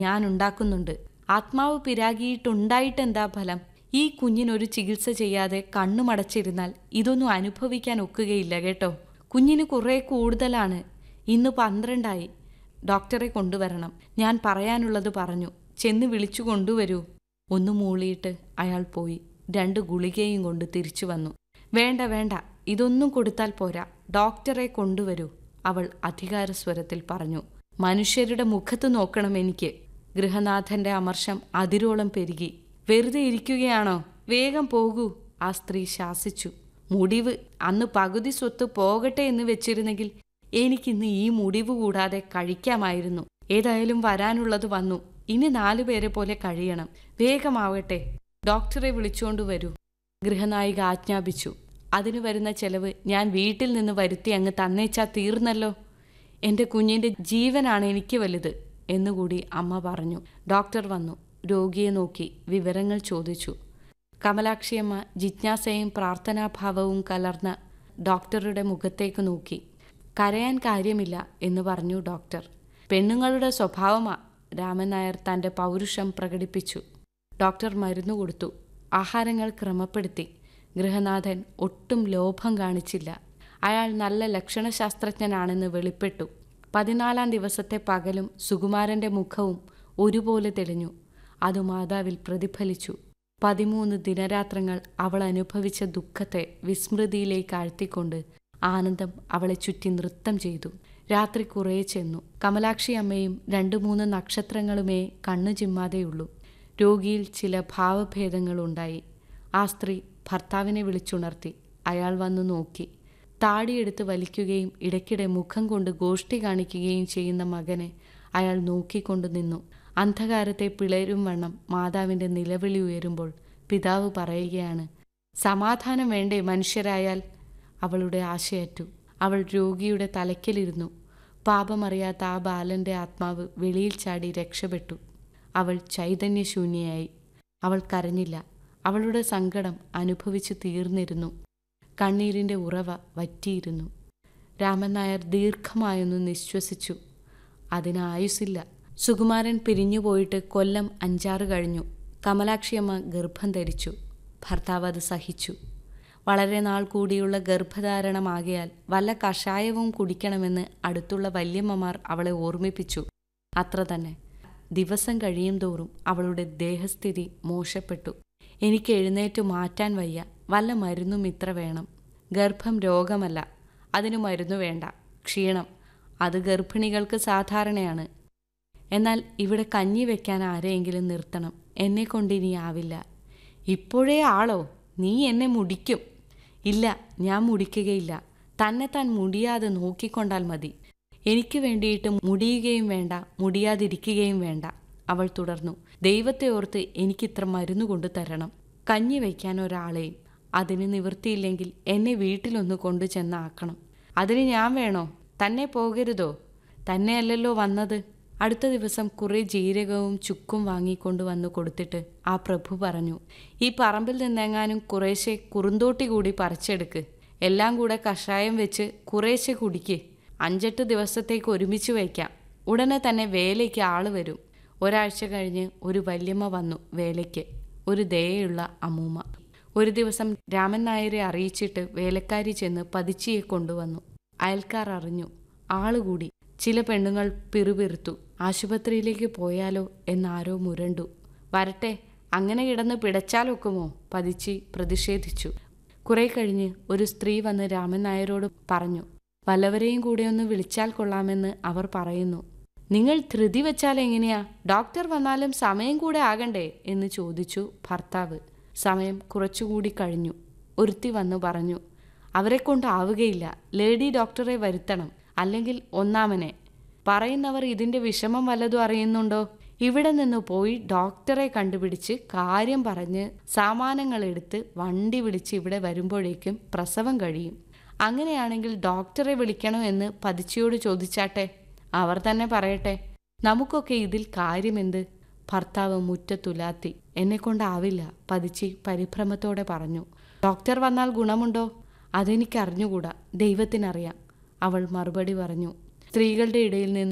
ഞാൻ ഉണ്ടാക്കുന്നുണ്ട് ആത്മാവ് പിരാകിയിട്ടുണ്ടായിട്ടെന്താ ഫലം ഈ കുഞ്ഞിനൊരു ചികിത്സ ചെയ്യാതെ കണ്ണുമടച്ചിരുന്നാൽ ഇതൊന്നും അനുഭവിക്കാൻ ഒക്കുകയില്ല കേട്ടോ കുഞ്ഞിന് കുറേ കൂടുതലാണ് ഇന്ന് പന്ത്രണ്ടായി ഡോക്ടറെ കൊണ്ടുവരണം ഞാൻ പറയാനുള്ളത് പറഞ്ഞു ചെന്ന് വിളിച്ചു കൊണ്ടുവരൂ ഒന്ന് മൂളിയിട്ട് അയാൾ പോയി രണ്ട് ഗുളികയും കൊണ്ട് തിരിച്ചു വന്നു വേണ്ട വേണ്ട ഇതൊന്നും കൊടുത്താൽ പോരാ ഡോക്ടറെ കൊണ്ടുവരൂ അവൾ അധികാരസ്വരത്തിൽ പറഞ്ഞു മനുഷ്യരുടെ മുഖത്ത് നോക്കണം എനിക്ക് ഗൃഹനാഥന്റെ അമർഷം അതിരോളം പെരുകി വെറുതെ ഇരിക്കുകയാണോ വേഗം പോകൂ ആ സ്ത്രീ ശാസിച്ചു മുടിവ് അന്ന് പകുതി സ്വത്ത് പോകട്ടെ എന്ന് വെച്ചിരുന്നെങ്കിൽ എനിക്കിന്ന് ഈ മുടിവ് കൂടാതെ കഴിക്കാമായിരുന്നു ഏതായാലും വരാനുള്ളത് വന്നു ഇനി നാലുപേരെ പോലെ കഴിയണം വേഗമാവട്ടെ ഡോക്ടറെ വിളിച്ചുകൊണ്ട് വരൂ ഗൃഹനായിക ആജ്ഞാപിച്ചു അതിനു വരുന്ന ചെലവ് ഞാൻ വീട്ടിൽ നിന്ന് വരുത്തി അങ്ങ് തന്നേച്ചാ തീർന്നല്ലോ എൻ്റെ കുഞ്ഞിൻ്റെ ജീവനാണ് എനിക്ക് വലുത് എന്നുകൂടി അമ്മ പറഞ്ഞു ഡോക്ടർ വന്നു രോഗിയെ നോക്കി വിവരങ്ങൾ ചോദിച്ചു കമലാക്ഷിയമ്മ ജിജ്ഞാസയും പ്രാർത്ഥനാഭാവവും കലർന്ന ഡോക്ടറുടെ മുഖത്തേക്ക് നോക്കി കരയാൻ കാര്യമില്ല എന്ന് പറഞ്ഞു ഡോക്ടർ പെണ്ണുങ്ങളുടെ സ്വഭാവമാ രാമൻ നായർ തൻ്റെ പൗരുഷം പ്രകടിപ്പിച്ചു ഡോക്ടർ മരുന്ന് കൊടുത്തു ആഹാരങ്ങൾ ക്രമപ്പെടുത്തി ഗൃഹനാഥൻ ഒട്ടും ലോഭം കാണിച്ചില്ല അയാൾ നല്ല ലക്ഷണശാസ്ത്രജ്ഞനാണെന്ന് വെളിപ്പെട്ടു പതിനാലാം ദിവസത്തെ പകലും സുകുമാരന്റെ മുഖവും ഒരുപോലെ തെളിഞ്ഞു അത് മാതാവിൽ പ്രതിഫലിച്ചു പതിമൂന്ന് ദിനരാത്രങ്ങൾ അവൾ അനുഭവിച്ച ദുഃഖത്തെ വിസ്മൃതിയിലേക്ക് ആഴ്ത്തിക്കൊണ്ട് ആനന്ദം അവളെ ചുറ്റി നൃത്തം ചെയ്തു രാത്രി കുറേ ചെന്നു കമലാക്ഷി അമ്മയും രണ്ടു മൂന്ന് നക്ഷത്രങ്ങളുമേ കണ്ണു ചിമ്മാതെയുള്ളൂ രോഗിയിൽ ചില ഭാവഭേദങ്ങളുണ്ടായി ആ സ്ത്രീ ഭർത്താവിനെ വിളിച്ചുണർത്തി അയാൾ വന്നു നോക്കി താടിയെടുത്ത് വലിക്കുകയും ഇടയ്ക്കിടെ മുഖം കൊണ്ട് ഗോഷ്ടി കാണിക്കുകയും ചെയ്യുന്ന മകനെ അയാൾ നോക്കിക്കൊണ്ടു നിന്നു അന്ധകാരത്തെ പിളരും വണ്ണം മാതാവിൻ്റെ നിലവിളി ഉയരുമ്പോൾ പിതാവ് പറയുകയാണ് സമാധാനം വേണ്ടേ മനുഷ്യരായാൽ അവളുടെ ആശയറ്റു അവൾ രോഗിയുടെ തലയ്ക്കലിരുന്നു പാപമറിയാത്ത ആ ബാലന്റെ ആത്മാവ് വെളിയിൽ ചാടി രക്ഷപ്പെട്ടു അവൾ ചൈതന്യശൂന്യയായി അവൾ കരഞ്ഞില്ല അവളുടെ സങ്കടം അനുഭവിച്ചു തീർന്നിരുന്നു കണ്ണീരിൻ്റെ ഉറവ വറ്റിയിരുന്നു രാമൻ നായർ ദീർഘമായൊന്ന് നിശ്വസിച്ചു അതിന് ആയുസില്ല സുകുമാരൻ പിരിഞ്ഞുപോയിട്ട് കൊല്ലം അഞ്ചാറ് കഴിഞ്ഞു കമലാക്ഷിയമ്മ ഗർഭം ധരിച്ചു ഭർത്താവ് അത് സഹിച്ചു വളരെ നാൾ കൂടിയുള്ള ഗർഭധാരണമാകിയാൽ വല്ല കഷായവും കുടിക്കണമെന്ന് അടുത്തുള്ള വല്യമ്മമാർ അവളെ ഓർമ്മിപ്പിച്ചു അത്ര തന്നെ ദിവസം കഴിയും തോറും അവളുടെ ദേഹസ്ഥിതി മോശപ്പെട്ടു എനിക്ക് എഴുന്നേറ്റ് മാറ്റാൻ വയ്യ വല്ല മരുന്നും ഇത്ര വേണം ഗർഭം രോഗമല്ല അതിന് മരുന്നു വേണ്ട ക്ഷീണം അത് ഗർഭിണികൾക്ക് സാധാരണയാണ് എന്നാൽ ഇവിടെ കഞ്ഞി വെക്കാൻ ആരെയെങ്കിലും നിർത്തണം എന്നെ കൊണ്ടിനി ആവില്ല ഇപ്പോഴേ ആളോ നീ എന്നെ മുടിക്കും ഇല്ല ഞാൻ മുടിക്കുകയില്ല തന്നെ താൻ മുടിയാതെ നോക്കിക്കൊണ്ടാൽ മതി എനിക്ക് വേണ്ടിയിട്ട് മുടിയുകയും വേണ്ട മുടിയാതിരിക്കുകയും വേണ്ട അവൾ തുടർന്നു ദൈവത്തെ ഓർത്ത് എനിക്കിത്ര മരുന്ന് കൊണ്ടു തരണം കഞ്ഞി വയ്ക്കാൻ ഒരാളെയും അതിന് നിവൃത്തിയില്ലെങ്കിൽ എന്നെ വീട്ടിലൊന്ന് കൊണ്ടു ചെന്നാക്കണം അതിന് ഞാൻ വേണോ തന്നെ പോകരുതോ തന്നെയല്ലല്ലോ വന്നത് അടുത്ത ദിവസം കുറേ ജീരകവും ചുക്കും വാങ്ങിക്കൊണ്ട് വന്ന് കൊടുത്തിട്ട് ആ പ്രഭു പറഞ്ഞു ഈ പറമ്പിൽ നിന്നെങ്ങാനും കുറേശ്ശെ കുറുന്തോട്ടി കൂടി പറിച്ചെടുക്ക് എല്ലാം കൂടെ കഷായം വെച്ച് കുറേശ്ശെ കുടിക്ക് അഞ്ചെട്ട് ദിവസത്തേക്ക് ഒരുമിച്ച് വയ്ക്കാം ഉടനെ തന്നെ വേലയ്ക്ക് ആള് വരും ഒരാഴ്ച കഴിഞ്ഞ് ഒരു വല്യമ്മ വന്നു വേലയ്ക്ക് ഒരു ദയയുള്ള അമ്മൂമ്മ ഒരു ദിവസം രാമൻ നായരെ അറിയിച്ചിട്ട് വേലക്കാരി ചെന്ന് പതിച്ചിയെ കൊണ്ടുവന്നു അയൽക്കാർ അറിഞ്ഞു ആളുകൂടി ചില പെണ്ണുങ്ങൾ പിറുപിറുത്തു ആശുപത്രിയിലേക്ക് പോയാലോ എന്നാരോ മുരണ്ടു വരട്ടെ അങ്ങനെ കിടന്ന് പിടച്ചാലൊക്കുമോ പതിച്ചി പ്രതിഷേധിച്ചു കുറെ കഴിഞ്ഞ് ഒരു സ്ത്രീ വന്ന് രാമൻ നായരോട് പറഞ്ഞു വല്ലവരെയും കൂടെ ഒന്ന് വിളിച്ചാൽ കൊള്ളാമെന്ന് അവർ പറയുന്നു നിങ്ങൾ ധൃതി വെച്ചാൽ എങ്ങനെയാ ഡോക്ടർ വന്നാലും സമയം കൂടെ ആകണ്ടേ എന്ന് ചോദിച്ചു ഭർത്താവ് സമയം കുറച്ചുകൂടി കഴിഞ്ഞു ഒരുത്തി വന്നു പറഞ്ഞു അവരെ കൊണ്ടാവുകയില്ല ലേഡി ഡോക്ടറെ വരുത്തണം അല്ലെങ്കിൽ ഒന്നാമനെ പറയുന്നവർ ഇതിന്റെ വിഷമം വല്ലതും അറിയുന്നുണ്ടോ ഇവിടെ നിന്ന് പോയി ഡോക്ടറെ കണ്ടുപിടിച്ച് കാര്യം പറഞ്ഞ് സാമാനങ്ങൾ എടുത്ത് വണ്ടി വിളിച്ച് ഇവിടെ വരുമ്പോഴേക്കും പ്രസവം കഴിയും അങ്ങനെയാണെങ്കിൽ ഡോക്ടറെ വിളിക്കണോ എന്ന് പതിച്ചിയോട് ചോദിച്ചാട്ടെ അവർ തന്നെ പറയട്ടെ നമുക്കൊക്കെ ഇതിൽ കാര്യമെന്ത് ഭർത്താവ് മുറ്റത്തുലാത്തി എന്നെ കൊണ്ടാവില്ല പതിച്ചി പരിഭ്രമത്തോടെ പറഞ്ഞു ഡോക്ടർ വന്നാൽ ഗുണമുണ്ടോ അതെനിക്കറിഞ്ഞുകൂടാ ദൈവത്തിനറിയാം അവൾ മറുപടി പറഞ്ഞു സ്ത്രീകളുടെ ഇടയിൽ നിന്ന്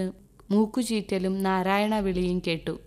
മൂക്കുചീറ്റലും നാരായണ വിളിയും കേട്ടു